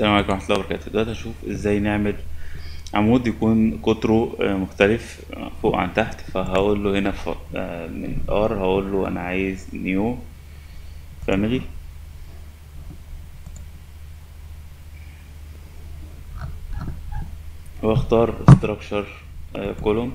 السلام عليكم ورحمة الله وبركاته دلوقتي هنشوف ازاي نعمل عمود يكون قطره آه، مختلف آه، فوق عن تحت فهقول له هنا ف- آه، من ار هقول له انا عايز نيو فاميلي واختار structure كولوم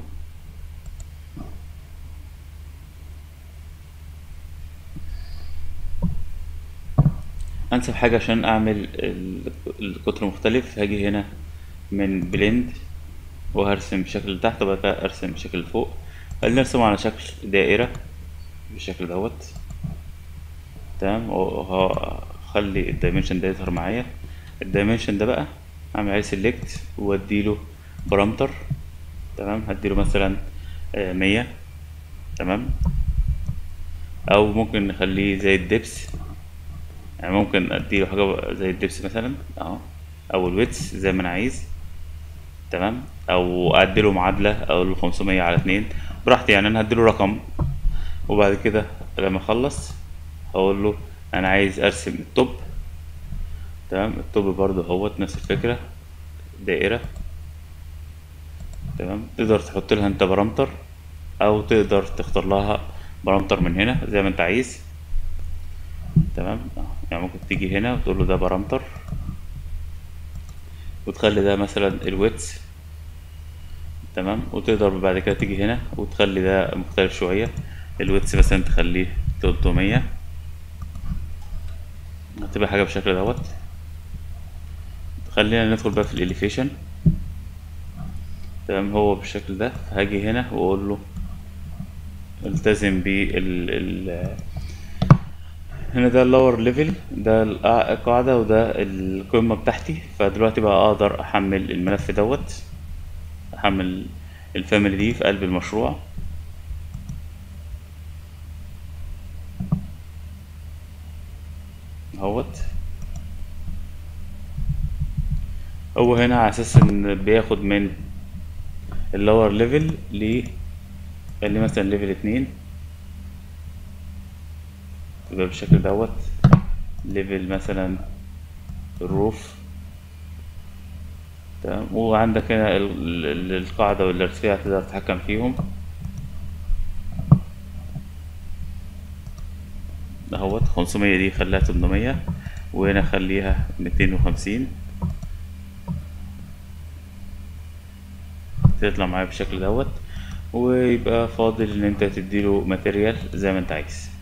انسب حاجة عشان اعمل ال- القطر مختلف هاجي هنا من بلند وهرسم شكل تحت وبعد كده ارسم شكل فوق خلينا نرسمه على شكل دائرة بالشكل دوت تمام وهخلي الدايمنشن ده يظهر معايا الدايمنشن ده بقى اعمل عليه سيلكت واديله بارامتر تمام هديله مثلا آه، مية تمام او ممكن نخليه زي الدبس يعني ممكن اديله حاجة زي الدبس مثلا اهو او الويتس زي ما انا عايز تمام او اديله معادلة اقول له 500 على اتنين براحتي يعني انا هديله رقم وبعد كده لما اخلص هقول له انا عايز ارسم التوب تمام التوب برضو اهوت نفس الفكرة دائرة تمام تقدر تحط لها انت بارامتر او تقدر تختار لها بارامتر من هنا زي ما انت عايز تمام يعني ممكن تيجي هنا وتقول له ده بارامتر وتخلي ده مثلا الويتس تمام وتقدر بعد كده تيجي هنا وتخلي ده مختلف شوية الويتس مثلا تخليه 300 هتبقى حاجة بالشكل دوت خلينا ندخل بقى في الاليفيشن تمام هو بالشكل ده هاجي هنا واقول له التزم بال ال هنا ده اللور ليفل ده القاع- القاعدة وده القمة بتاعتي فدلوقتي بقى اقدر احمل الملف دوت احمل الفاميلي دي في قلب المشروع اهوت هو هنا على اساس ان بياخد من اللور ليفل ل اللي مثلا ليفل اتنين يبقى بالشكل دوت ليفل مثلا الروف تمام وعندك هنا ال- ال- القاعدة والارتفاع تقدر تتحكم فيهم اهوت 500 دي خليها 800 وهنا خليها 250 تطلع معايا بالشكل دوت ويبقى فاضل ان انت تديله ماتيريال زي ما انت عايز